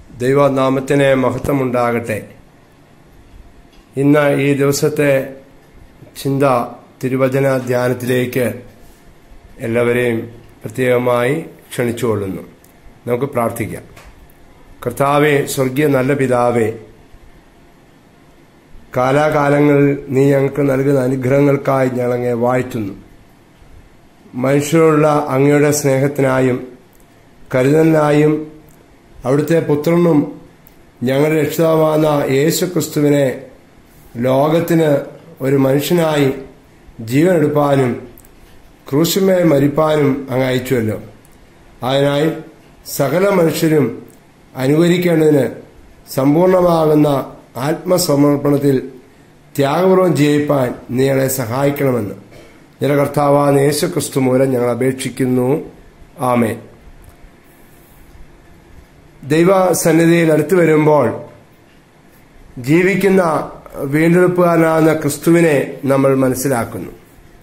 ദൈവനാമത്തിന് മഹത്വമുണ്ടാകട്ടെ ഇന്ന് ഈ ദിവസത്തെ ചിന്ത തിരുവചന ധ്യാനത്തിലേക്ക് എല്ലാവരെയും പ്രത്യേകമായി ക്ഷണിച്ചുകൊള്ളുന്നു നമുക്ക് പ്രാർത്ഥിക്കാം കർത്താവെ സ്വർഗീയ നല്ല പിതാവേ കാലാകാലങ്ങളിൽ നീ ഞങ്ങൾക്ക് നൽകുന്ന അനുഗ്രഹങ്ങൾക്കായി ഞങ്ങളങ്ങെ വാഴ്ത്തുന്നു മനുഷ്യരോടുള്ള അങ്ങയുടെ സ്നേഹത്തിനായും കരുതലിനായും അവിടുത്തെ പുത്രനും ഞങ്ങളുടെ രക്ഷിതാവാന യേശു ക്രിസ്തുവിനെ ലോകത്തിന് ഒരു മനുഷ്യനായി ജീവനെടുപ്പാനും ക്രൂശുമേൽ മരിപ്പാനും അങ്ങ് അയച്ചുവല്ലോ അതിനായി സകല മനുഷ്യരും അനുകരിക്കേണ്ടതിന് സമ്പൂർണമാകുന്ന ആത്മസമർപ്പണത്തിൽ ത്യാഗപൂർവം ജയിപ്പാൻ നീ ഞങ്ങളെ സഹായിക്കണമെന്ന് നില കർത്താവാൻ യേശു ക്രിസ്തു മൂലം ഞങ്ങൾ അപേക്ഷിക്കുന്നു ആമേ ദൈവസന്നിധിയിൽ അടുത്തു വരുമ്പോൾ ജീവിക്കുന്ന വീണ്ടെടുപ്പുകാരനാകുന്ന ക്രിസ്തുവിനെ നമ്മൾ മനസ്സിലാക്കുന്നു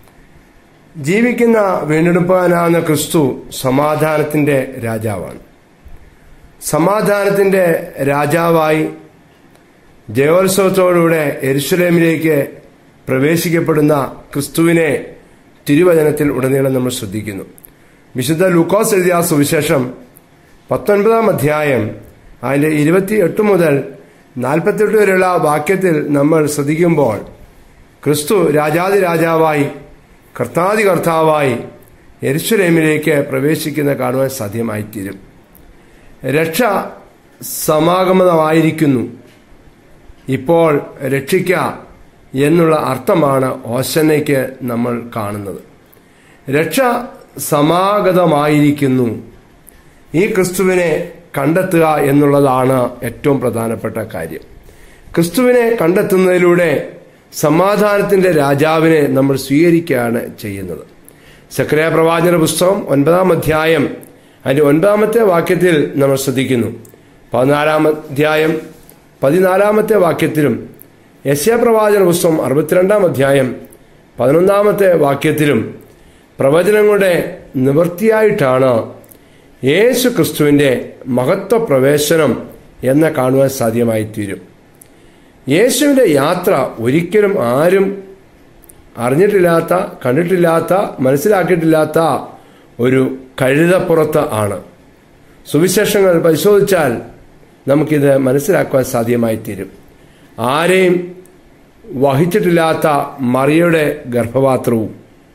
ജീവിക്കുന്ന വീണ്ടെടുപ്പുകാരനാകുന്ന ക്രിസ്തു സമാധാനത്തിന്റെ രാജാവാണ് സമാധാനത്തിന്റെ രാജാവായി ജയോത്സവത്തോടുകൂടെ എരുസലേമിലേക്ക് പ്രവേശിക്കപ്പെടുന്ന ക്രിസ്തുവിനെ തിരുവചനത്തിൽ ഉടനീളം നമ്മൾ ശ്രദ്ധിക്കുന്നു വിശുദ്ധ ലൂക്കോസ് എഴുതിയ സുവിശേഷം പത്തൊൻപതാം അധ്യായം അതിന്റെ ഇരുപത്തിയെട്ട് മുതൽ നാൽപ്പത്തെട്ട് വരെയുള്ള വാക്യത്തിൽ നമ്മൾ ശ്രദ്ധിക്കുമ്പോൾ ക്രിസ്തു രാജാതി രാജാവായി കർത്താതി കർത്താവായി എരുസലേമിലേക്ക് പ്രവേശിക്കുന്ന കാണുവാൻ സാധ്യമായിത്തീരും രക്ഷ സമാഗമനമായിരിക്കുന്നു ഇപ്പോൾ രക്ഷിക്ക എന്നുള്ള അർത്ഥമാണ് ഓശനയ്ക്ക് നമ്മൾ കാണുന്നത് രക്ഷ സമാഗതമായിരിക്കുന്നു ഈ ക്രിസ്തുവിനെ കണ്ടെത്തുക എന്നുള്ളതാണ് ഏറ്റവും പ്രധാനപ്പെട്ട കാര്യം ക്രിസ്തുവിനെ കണ്ടെത്തുന്നതിലൂടെ സമാധാനത്തിന്റെ രാജാവിനെ നമ്മൾ സ്വീകരിക്കുകയാണ് ചെയ്യുന്നത് സക്രിയ പ്രവാചന പുസ്തകം ഒൻപതാം അധ്യായം അതിന്റെ ഒൻപതാമത്തെ വാക്യത്തിൽ നമ്മൾ ശ്രദ്ധിക്കുന്നു പതിനാലാം അധ്യായം പതിനാലാമത്തെ വാക്യത്തിലും യശ്യ പ്രവാചന പുസ്തകം അറുപത്തിരണ്ടാം അധ്യായം പതിനൊന്നാമത്തെ വാക്യത്തിലും പ്രവചനങ്ങളുടെ നിവൃത്തിയായിട്ടാണ് യേശു ക്രിസ്തുവിന്റെ മഹത്വ പ്രവേശനം എന്ന് കാണുവാൻ സാധ്യമായി തീരും യേശുവിന്റെ യാത്ര ഒരിക്കലും ആരും അറിഞ്ഞിട്ടില്ലാത്ത കണ്ടിട്ടില്ലാത്ത മനസ്സിലാക്കിയിട്ടില്ലാത്ത ഒരു കഴുതപ്പുറത്ത് ആണ് സുവിശേഷങ്ങൾ പരിശോധിച്ചാൽ നമുക്കിത് മനസ്സിലാക്കുവാൻ സാധ്യമായി തീരും ആരെയും വഹിച്ചിട്ടില്ലാത്ത മറിയുടെ ഗർഭപാത്രവും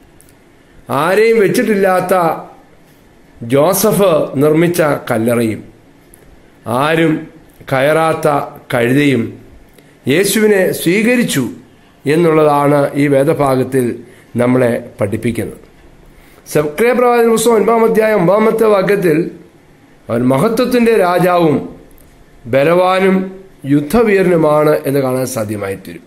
ആരെയും വെച്ചിട്ടില്ലാത്ത ജോസഫ് നിർമ്മിച്ച കല്ലറയും ആരും കയറാത്ത കഴുതയും യേശുവിനെ സ്വീകരിച്ചു എന്നുള്ളതാണ് ഈ വേദഭാഗത്തിൽ നമ്മളെ പഠിപ്പിക്കുന്നത് സക്രിയ പ്രവാചന പുസ്തകം ഒൻപതാം അധ്യായം ഒമ്പതാമത്തെ വാക്യത്തിൽ അവൻ മഹത്വത്തിന്റെ രാജാവും ബലവാനും യുദ്ധവീരനുമാണ് എന്ന് കാണാൻ സാധ്യമായിത്തീരും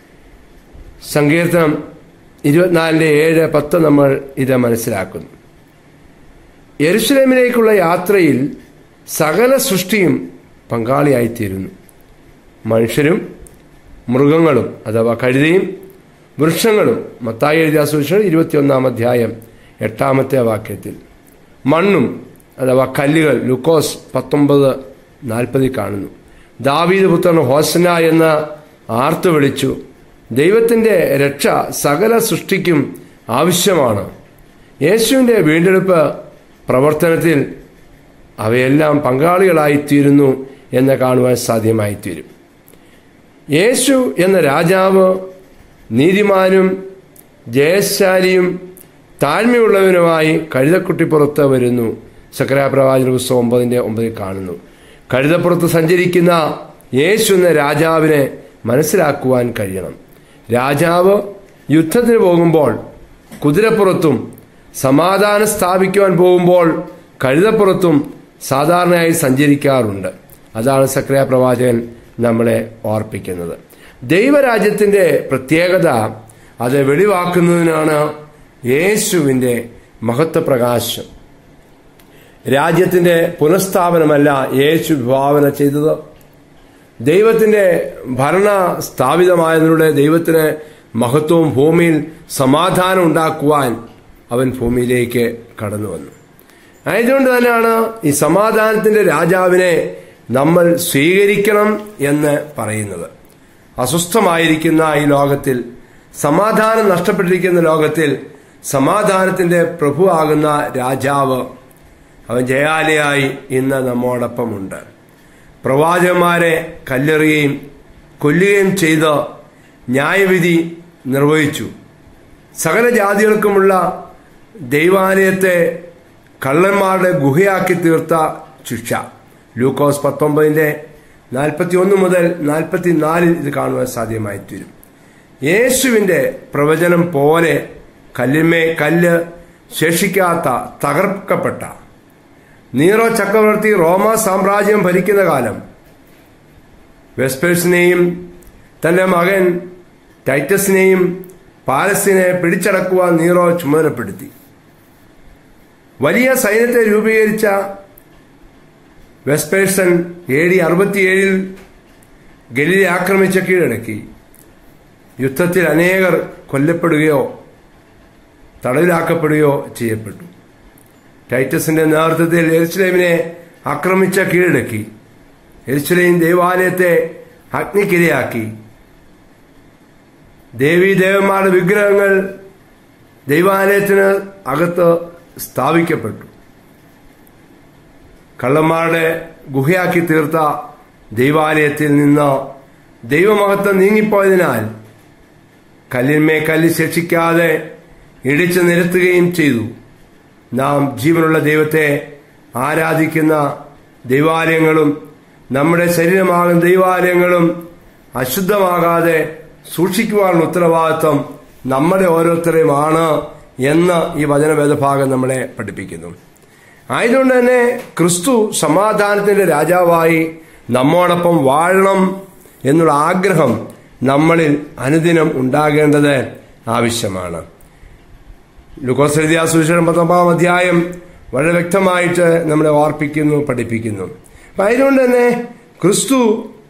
സങ്കീർത്തനം ഇരുപത്തിനാലിന്റെ ഏഴ് പത്ത് നമ്മൾ ഇത് മനസ്സിലാക്കുന്നു യെരുസലേമിലേക്കുള്ള യാത്രയിൽ സകല സൃഷ്ടിയും പങ്കാളിയായിത്തീരുന്നു മനുഷ്യരും മൃഗങ്ങളും അഥവാ കഴുതയും വൃക്ഷങ്ങളും മത്തായി എഴുതിയ സുവിശേഷം ഇരുപത്തിയൊന്നാം അധ്യായം എട്ടാമത്തെ വാക്യത്തിൽ മണ്ണും അഥവാ കല്ലുകൾ ലുക്കോസ് പത്തൊമ്പത് നാൽപ്പതിൽ കാണുന്നു ദാവീദ് പുത്രൻ ഹോസന എന്ന് ആർത്തു വിളിച്ചു ദൈവത്തിന്റെ രക്ഷ സകല സൃഷ്ടിക്കും ആവശ്യമാണ് യേശുവിന്റെ വീണ്ടെടുപ്പ് പ്രവർത്തനത്തിൽ അവയെല്ലാം പങ്കാളികളായിത്തീരുന്നു എന്ന് കാണുവാൻ സാധ്യമായിത്തീരും യേശു എന്ന രാജാവ് നീതിമാനും ജയശാലിയും താഴ്മയുള്ളവനുമായി കഴുതക്കുട്ടിപ്പുറത്ത് വരുന്നു സക്രാപ്രവാചന പുസ്തകം ഒമ്പതിന്റെ ഒമ്പതിൽ കാണുന്നു കഴുതപ്പുറത്ത് സഞ്ചരിക്കുന്ന യേശു എന്ന രാജാവിനെ മനസ്സിലാക്കുവാൻ കഴിയണം രാജാവ് യുദ്ധത്തിന് പോകുമ്പോൾ കുതിരപ്പുറത്തും സമാധാനം സ്ഥാപിക്കുവാൻ പോകുമ്പോൾ കഴുതപ്പുറത്തും സാധാരണയായി സഞ്ചരിക്കാറുണ്ട് അതാണ് സക്രിയ പ്രവാചകൻ നമ്മളെ ഓർപ്പിക്കുന്നത് ദൈവരാജ്യത്തിന്റെ പ്രത്യേകത അത് വെളിവാക്കുന്നതിനാണ് യേശുവിന്റെ മഹത്വപ്രകാശം രാജ്യത്തിന്റെ പുനഃസ്ഥാപനമല്ല യേശു വിഭാവന ചെയ്തത് ദൈവത്തിന്റെ ഭരണ സ്ഥാപിതമായതിലൂടെ ദൈവത്തിന് മഹത്വവും ഭൂമിയിൽ സമാധാനം ഉണ്ടാക്കുവാൻ അവൻ ഭൂമിയിലേക്ക് കടന്നു വന്നു ആയതുകൊണ്ട് തന്നെയാണ് ഈ സമാധാനത്തിന്റെ രാജാവിനെ നമ്മൾ സ്വീകരിക്കണം എന്ന് പറയുന്നത് അസ്വസ്ഥമായിരിക്കുന്ന ഈ ലോകത്തിൽ സമാധാനം നഷ്ടപ്പെട്ടിരിക്കുന്ന ലോകത്തിൽ സമാധാനത്തിന്റെ പ്രഭുവാകുന്ന രാജാവ് അവൻ ജയാലയായി ഇന്ന് നമ്മോടൊപ്പമുണ്ട് പ്രവാചകന്മാരെ കല്ലെറിയുകയും കൊല്ലുകയും ചെയ്ത് ന്യായവിധി നിർവഹിച്ചു സകല ജാതികൾക്കുമുള്ള ദൈവാലയത്തെ കള്ളന്മാരുടെ ഗുഹയാക്കി തീർത്ത ശിക്ഷ ലൂക്കോസ് പത്തൊമ്പതിന്റെ നാൽപ്പത്തി ഒന്ന് മുതൽ നാൽപ്പത്തിനാലിൽ ഇത് കാണുവാൻ സാധ്യമായി തീരും യേശുവിന്റെ പ്രവചനം പോലെ കല്ലിന്മേ കല്ല് ശേഷിക്കാത്ത തകർക്കപ്പെട്ട നീറോ ചക്രവർത്തി റോമ സാമ്രാജ്യം ഭരിക്കുന്ന കാലം വെസ്പേഴ്സിനെയും തന്റെ മകൻ ടൈറ്റസിനെയും പാലസ്തീനെ പിടിച്ചടക്കുവാൻ നീറോ ചുമതലപ്പെടുത്തി വലിയ സൈന്യത്തെ രൂപീകരിച്ച വെസ്പേഴ്സൺ എ ഡി അറുപത്തിയേഴിൽ ഗലീലെ ആക്രമിച്ച കീഴടക്കി യുദ്ധത്തിൽ അനേകർ കൊല്ലപ്പെടുകയോ തടവിലാക്കപ്പെടുകയോ ചെയ്യപ്പെട്ടു ടൈറ്റസിന്റെ നേതൃത്വത്തിൽ എരുസലേമിനെ ആക്രമിച്ച കീഴടക്കി എരുസലേം ദേവാലയത്തെ അഗ്നിക്കിരയാക്കി ദേവീദേവന്മാരുടെ വിഗ്രഹങ്ങൾ ദൈവാലയത്തിന് അകത്ത് സ്ഥാപിക്കപ്പെട്ടു കള്ളന്മാരുടെ ഗുഹയാക്കി തീർത്ത ദൈവാലയത്തിൽ നിന്ന് ദൈവമഹത്വം നീങ്ങിപ്പോയതിനാൽ കല്ലിന്മേ കല്ല് ശിക്ഷിക്കാതെ ഇടിച്ചു നിരത്തുകയും ചെയ്തു നാം ജീവനുള്ള ദൈവത്തെ ആരാധിക്കുന്ന ദൈവാലയങ്ങളും നമ്മുടെ ശരീരമാകുന്ന ദൈവാലയങ്ങളും അശുദ്ധമാകാതെ സൂക്ഷിക്കുവാനുള്ള ഉത്തരവാദിത്വം നമ്മുടെ ഓരോരുത്തരെയുമാണ് എന്ന് ഈ വചനവേദഭാഗം നമ്മളെ പഠിപ്പിക്കുന്നു ആയതുകൊണ്ട് തന്നെ ക്രിസ്തു സമാധാനത്തിന്റെ രാജാവായി നമ്മോടൊപ്പം വാഴണം എന്നുള്ള ആഗ്രഹം നമ്മളിൽ അനുദിനം ഉണ്ടാകേണ്ടത് ആവശ്യമാണ് ലുക്കോസരിദ്യാസുവിശേഷം പത്തൊമ്പതാം അധ്യായം വളരെ വ്യക്തമായിട്ട് നമ്മളെ ഓർപ്പിക്കുന്നു പഠിപ്പിക്കുന്നു അപ്പൊ അതുകൊണ്ട് തന്നെ ക്രിസ്തു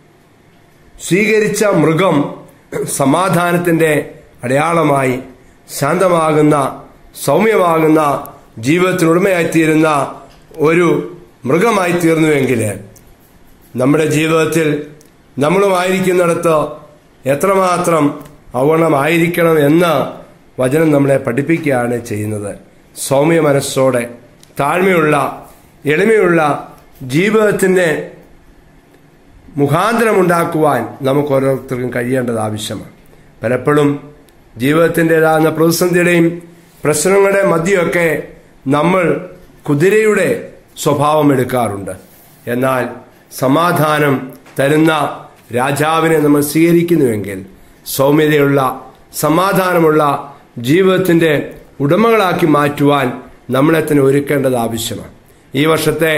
സ്വീകരിച്ച മൃഗം സമാധാനത്തിന്റെ അടയാളമായി ശാന്തമാകുന്ന സൗമ്യമാകുന്ന ജീവിതത്തിനുടമയായിത്തീരുന്ന ഒരു മൃഗമായി തീർന്നുവെങ്കിൽ നമ്മുടെ ജീവിതത്തിൽ നമ്മളുമായിരിക്കുന്നിടത്ത് എത്രമാത്രം ഔവണമായിരിക്കണം എന്ന് വചനം നമ്മളെ പഠിപ്പിക്കുകയാണ് ചെയ്യുന്നത് സൗമ്യ മനസ്സോടെ താഴ്മയുള്ള എളിമയുള്ള ജീവിതത്തിന്റെ മുഖാന്തരമുണ്ടാക്കുവാൻ നമുക്ക് ഓരോരുത്തർക്കും കഴിയേണ്ടത് ആവശ്യമാണ് പലപ്പോഴും ജീവിതത്തിൻ്റെതാകുന്ന പ്രതിസന്ധിയുടെയും പ്രശ്നങ്ങളുടെ മധ്യമൊക്കെ നമ്മൾ കുതിരയുടെ സ്വഭാവം എടുക്കാറുണ്ട് എന്നാൽ സമാധാനം തരുന്ന രാജാവിനെ നമ്മൾ സ്വീകരിക്കുന്നുവെങ്കിൽ സൗമ്യതയുള്ള സമാധാനമുള്ള ജീവിതത്തിന്റെ ഉടമകളാക്കി മാറ്റുവാൻ നമ്മളെ തന്നെ ഒരുക്കേണ്ടത് ആവശ്യമാണ് ഈ വർഷത്തെ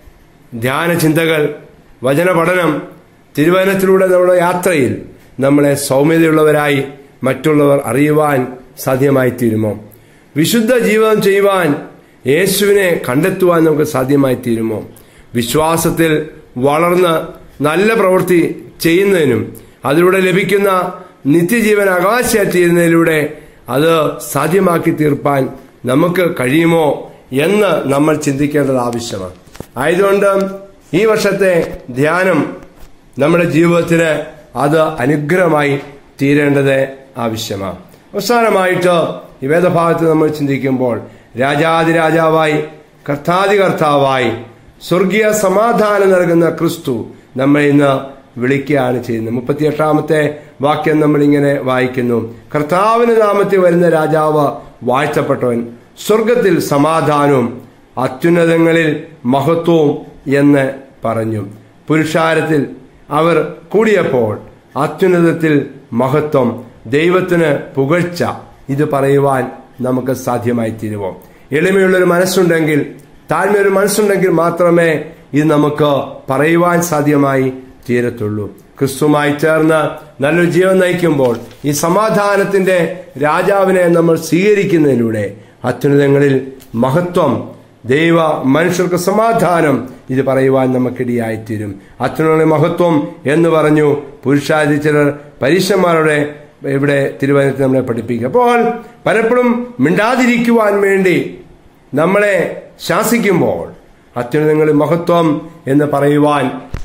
ധ്യാന ചിന്തകൾ വചന പഠനം തിരുവനത്തിലൂടെ നമ്മുടെ യാത്രയിൽ നമ്മളെ സൗമ്യതയുള്ളവരായി മറ്റുള്ളവർ അറിയുവാൻ സാധ്യമായി തീരുമോ വിശുദ്ധ ജീവിതം ചെയ്യുവാൻ യേശുവിനെ കണ്ടെത്തുവാൻ നമുക്ക് സാധ്യമായി തീരുമോ വിശ്വാസത്തിൽ വളർന്ന് നല്ല പ്രവൃത്തി ചെയ്യുന്നതിനും അതിലൂടെ ലഭിക്കുന്ന നിത്യജീവൻ അവകാശമാറ്റിയിരുന്നതിലൂടെ അത് സാധ്യമാക്കി തീർപ്പാൻ നമുക്ക് കഴിയുമോ എന്ന് നമ്മൾ ചിന്തിക്കേണ്ടത് ആവശ്യമാണ് ആയതുകൊണ്ട് ഈ വർഷത്തെ ധ്യാനം നമ്മുടെ ജീവിതത്തിന് അത് അനുഗ്രഹമായി തീരേണ്ടത് ആവശ്യമാണ് അവസാനമായിട്ട് ഈ വേദഭാഗത്ത് നമ്മൾ ചിന്തിക്കുമ്പോൾ രാജാതിരാജാവായി കർത്താതി കർത്താവായി സ്വർഗീയ സമാധാനം നൽകുന്ന ക്രിസ്തു നമ്മെ ഇന്ന് വിളിക്കുകയാണ് ചെയ്യുന്നത് മുപ്പത്തിയെട്ടാമത്തെ വാക്യം നമ്മൾ ഇങ്ങനെ വായിക്കുന്നു കർത്താവിന് നാമത്തിൽ വരുന്ന രാജാവ് വാഴ്ത്തപ്പെട്ടവൻ സ്വർഗത്തിൽ സമാധാനവും അത്യുന്നതങ്ങളിൽ മഹത്വവും എന്ന് പറഞ്ഞു പുരുഷാരത്തിൽ അവർ കൂടിയപ്പോൾ അത്യുന്നതത്തിൽ മഹത്വം ദൈവത്തിന് പുകഴ്ച ഇത് പറയുവാൻ നമുക്ക് സാധ്യമായി തീരുമോ എളിമയുള്ളൊരു മനസ്സുണ്ടെങ്കിൽ താഴ്മയൊരു മനസ്സുണ്ടെങ്കിൽ മാത്രമേ ഇത് നമുക്ക് പറയുവാൻ സാധ്യമായി തീരത്തുള്ളൂ ക്രിസ്തുമായി ചേർന്ന് നല്ലൊരു ജീവൻ നയിക്കുമ്പോൾ ഈ സമാധാനത്തിന്റെ രാജാവിനെ നമ്മൾ സ്വീകരിക്കുന്നതിലൂടെ അത്യുന്നതങ്ങളിൽ മഹത്വം ദൈവ മനുഷ്യർക്ക് സമാധാനം ഇത് പറയുവാൻ നമുക്കിടയായിത്തീരും അത്യുന്നതങ്ങളിൽ മഹത്വം എന്ന് പറഞ്ഞു പുരുഷാദി ചിലർ പരീക്ഷന്മാരുടെ ഇവിടെ തിരുവനന്തപുരത്ത് നമ്മളെ പഠിപ്പിക്കുക അപ്പോൾ പലപ്പോഴും മിണ്ടാതിരിക്കുവാൻ വേണ്ടി നമ്മളെ ശാസിക്കുമ്പോൾ അത്യുന്നതങ്ങളിൽ മഹത്വം എന്ന് പറയുവാൻ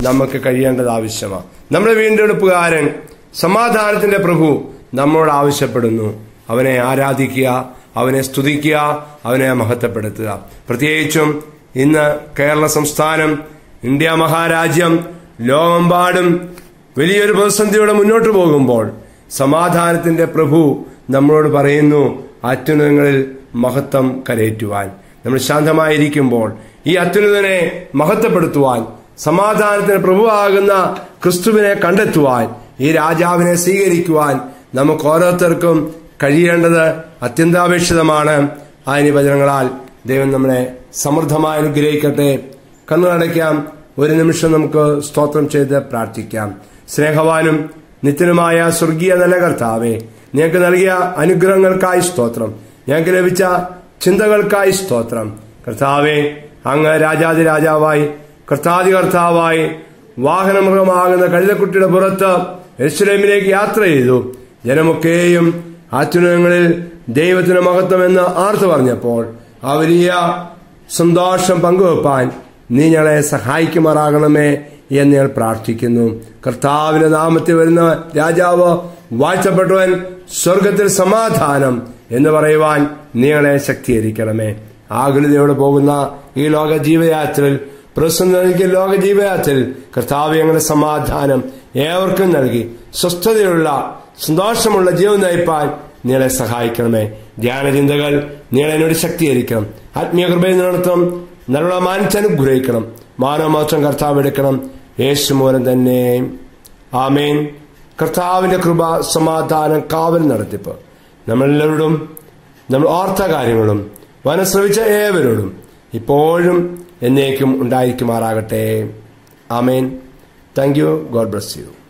നമുക്ക് കഴിയേണ്ടത് ആവശ്യമാണ് നമ്മുടെ വീണ്ടെടുപ്പുകാരൻ സമാധാനത്തിന്റെ പ്രഭു നമ്മോട് ആവശ്യപ്പെടുന്നു അവനെ ആരാധിക്കുക അവനെ സ്തുതിക്കുക അവനെ മഹത്വപ്പെടുത്തുക പ്രത്യേകിച്ചും ഇന്ന് കേരള സംസ്ഥാനം ഇന്ത്യ മഹാരാജ്യം ലോകമെമ്പാടും വലിയൊരു പ്രതിസന്ധിയോടെ മുന്നോട്ട് പോകുമ്പോൾ സമാധാനത്തിന്റെ പ്രഭു നമ്മളോട് പറയുന്നു അത്യുന്നതങ്ങളിൽ മഹത്വം കരയേറ്റുവാൻ നമ്മൾ ശാന്തമായിരിക്കുമ്പോൾ ഈ അത്യുന്നതനെ മഹത്വപ്പെടുത്തുവാൻ സമാധാനത്തിന് പ്രഭുവാകുന്ന ക്രിസ്തുവിനെ കണ്ടെത്തുവാൻ ഈ രാജാവിനെ സ്വീകരിക്കുവാൻ നമുക്ക് ഓരോരുത്തർക്കും കഴിയേണ്ടത് അത്യന്താപേക്ഷിതമാണ് ആ വചനങ്ങളാൽ ദൈവം നമ്മളെ സമൃദ്ധമായി അനുഗ്രഹിക്കട്ടെ കണ്ണുകടയ്ക്കാം ഒരു നിമിഷം നമുക്ക് സ്തോത്രം ചെയ്ത് പ്രാർത്ഥിക്കാം സ്നേഹവാനും നിത്യനുമായ സ്വർഗീയ നല്ല കർത്താവെ ഞങ്ങൾക്ക് നൽകിയ അനുഗ്രഹങ്ങൾക്കായി സ്തോത്രം ഞങ്ങൾക്ക് ലഭിച്ച ചിന്തകൾക്കായി സ്തോത്രം കർത്താവെ അങ്ങ് രാജാതി രാജാവായി കർത്താതി കർത്താവായി വാഹനമൃഗമാകുന്ന കഴുതക്കുട്ടിയുടെ പുറത്ത് എരുസലേമിലേക്ക് യാത്ര ചെയ്തു ജനമൊക്കെയും അത്യുന്നതങ്ങളിൽ ദൈവത്തിന് മഹത്വം എന്ന് ആർത്തു പറഞ്ഞപ്പോൾ ആ വലിയ സന്തോഷം പങ്കുവെപ്പാൻ നീ ഞങ്ങളെ സഹായിക്കുമാറാകണമേ എന്ന് ഞാൻ പ്രാർത്ഥിക്കുന്നു കർത്താവിന്റെ നാമത്തിൽ വരുന്ന രാജാവ് വാഴ്ചപ്പെട്ടവൻ സ്വർഗത്തിൽ സമാധാനം എന്ന് പറയുവാൻ നീ ഞങ്ങളെ ശക്തീകരിക്കണമേ ആകുലതയോടെ പോകുന്ന ഈ ലോക ജീവയാത്രയിൽ പ്രസന്ന ലോക ജീവിതത്തിൽ കർത്താവ് ഞങ്ങളുടെ സമാധാനം ഏവർക്കും നൽകി സ്വസ്ഥതയുള്ള സന്തോഷമുള്ള ജീവൻ നയിപ്പാൻ നിങ്ങളെ സഹായിക്കണമേ ധ്യാനചിന്തകൾ നിങ്ങളെ എന്നോട് ശക്തീകരിക്കണം ആത്മീയ കൃപയിൽ നടത്തം നല്ല മാനിച്ചനുഗ്രഹിക്കണം മാനവമാത്രം കർത്താവ് എടുക്കണം യേശു മൂലം തന്നെ ആമേൻ കർത്താവിന്റെ കൃപ സമാധാനം കാവൽ നടത്തിപ്പ് നമ്മളെല്ലാവരോടും നമ്മൾ ഓർത്ത കാര്യങ്ങളും വനശ്രവിച്ച ഏവരോടും ഇപ്പോഴും എന്നേക്കും ഉണ്ടായിരിക്കുമാറാകട്ടെ amen thank you God bless U